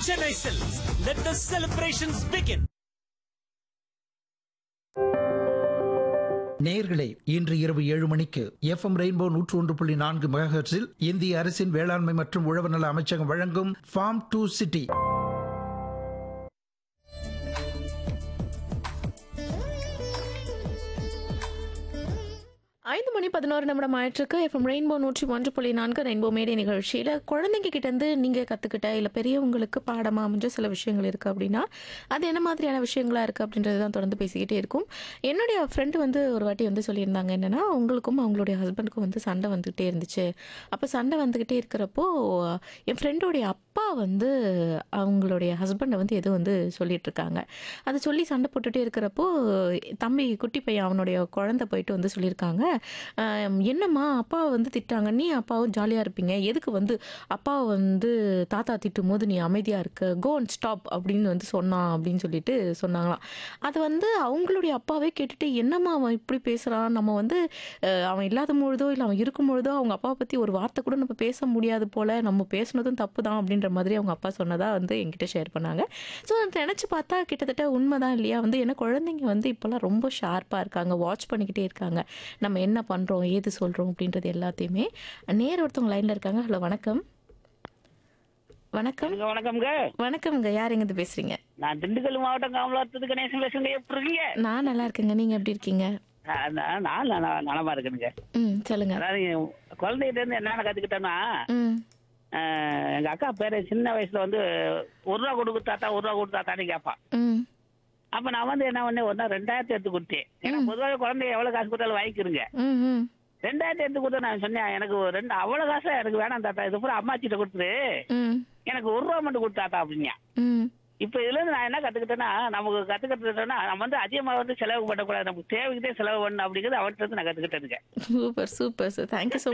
Chennai Silks. Let the celebrations begin. நேயர்களே இன்று இரவு ஏழு மணிக்கு எஃப்எம் ரெயின்போ நூற்று ஒன்று புள்ளி நான்கு மெகாஹெர்ட்ஸில் இந்திய அரசின் வேளாண்மை மற்றும் உழவு நல அமைச்சகம் வழங்கும் ஃபார்ம் டு சிட்டி ஐந்து மணி பதினோரு நிமிடம் ஆயிட்டிருக்கு எஃப்எம் ரெயின்போ நூற்றி ஒன்று புள்ளி நான்கு ரெயின்போ மேடை நிகழ்ச்சியில் குழந்தைங்க கிட்டேருந்து நீங்கள் கற்றுக்கிட்ட இல்லை பெரியவங்களுக்கு பாடமாக அமைஞ்ச சில விஷயங்கள் இருக்குது அப்படின்னா அது என்ன மாதிரியான விஷயங்களா இருக்குது அப்படின்றது தான் தொடர்ந்து பேசிக்கிட்டே இருக்கும் என்னுடைய ஃப்ரெண்டு வந்து ஒரு வாட்டி வந்து சொல்லியிருந்தாங்க என்னென்னா அவங்களுக்கும் அவங்களுடைய ஹஸ்பண்டுக்கும் வந்து சண்டை வந்துக்கிட்டே இருந்துச்சு அப்போ சண்டை வந்துக்கிட்டே இருக்கிறப்போ என் ஃப்ரெண்டோடைய அப்பா வந்து அவங்களுடைய ஹஸ்பண்டை வந்து எதுவும் வந்து சொல்லிட்டு இருக்காங்க அதை சொல்லி சண்டை போட்டுட்டே இருக்கிறப்போ தம்பி குட்டி பையன் அவனுடைய குழந்தை போயிட்டு வந்து சொல்லியிருக்காங்க "ஆம், என்னம்மா அப்பாவை வந்து திட்டாங்க நீ அப்பாவும் ஜாலியாக இருப்பீங்க எதுக்கு வந்து அப்பாவை வந்து தாத்தா திட்டும் போது நீ அமைதியாக இருக்க கோ அண்ட் ஸ்டாப் அப்படின்னு வந்து சொன்னான் அப்படின்னு சொல்லிட்டு சொன்னாங்களாம் அது வந்து அவங்களுடைய அப்பாவே கேட்டுட்டு என்னம்மா அவன் இப்படி பேசுகிறான் நம்ம வந்து அஹ், அவன் இல்லாத பொழுதோ இல்லை அவன் இருக்கும் பொழுதோ அவங்க அப்பாவை பற்றி ஒரு வார்த்தை கூட நம்ம பேச முடியாது போல் நம்ம பேசுனதும் தப்பு தான் அப்படின்ற மாதிரி அவங்க அப்பா சொன்னதாக வந்து என்கிட்ட ஷேர் பண்ணாங்க ஸோ நினச்சி பார்த்தா கிட்டத்தட்ட உண்மைதான் இல்லையா வந்து ஏன்னா குழந்தைங்க வந்து இப்போல்லாம் ரொம்ப ஷார்ப்பாக இருக்காங்க வாட்ச் பண்ணிக்கிட்டே இருக்காங்க நம்ம என்ன பண்ணுறோம் ஏது சொல்கிறோம் அப்படின்றது எல்லாத்தையுமே நேர் ஒருத்தவங்க லைனில் இருக்காங்க ஹலோ வணக்கம் வணக்கம் வணக்கம் வணக்கம்ங்க வணக்கம்ங்க யார் எங்கேருந்து பேசுகிறீங்க நான் திண்டுக்கல் மாவட்டம் காமலாத்துக்கு கணேசன் பேசுங்க எப்படி இருக்கீங்க நான் நல்லா இருக்கேங்க நீங்கள் எப்படி இருக்கீங்க நான் நான் நான் நல- நலமா இருக்கேனுங்க ம் சொல்லுங்க அதாவது குழந்தைகிட்ட இருந்து என்னென்ன கத்துக்கிட்டேன்னா ம் ஆஹ், எங்க அக்கா பேரு சின்ன வயசுல வந்து ஒரு ரூபா கொடுக்கு தாத்தா ஒரு ரூபா கொடுத்து தாத்தான்னு கேட்பான் ம் அப்ப நான் வந்து என்ன பண்ணேன் ஒரு நாள் ரெண்டாயிரத்தி எடுத்து கொடுத்தேன் ஏன்னா பொதுவாக குழந்தை எவ்வளவு காசு கொடுத்தாலும் வாங்கிக்கிறங்க ம் ம் ரெண்டாயிரத்தி எடுத்து கொடுத்தா நான் சொன்னேன் எனக்கு ஒரு ரெண்டு அவ்வளவு காசு எனக்கு வேணாம் தாத்தா இது பூரா அம்மாச்சிட்ட கொடுத்துரு ம் எனக்கு ஒரு ரூபா மட்டும் கொடுத்தாத்தா அப்படின்னா ம் இப்ப இதுல இருந்து நான் என்ன கத்துக்கிட்டேன்னா நமக்கு கத்துக்கிட்டதுன்னா நம்ம வந்து அதிகமா வந்து செலவு பண்ணக்கூடாது நமக்கு தேவைக்குதே செலவு பண்ணணும் அப்படிங்கிறது அவர்கிட்ட இருந்து நான் கத்துக்கிட்டேனுங்க super super sir thank you so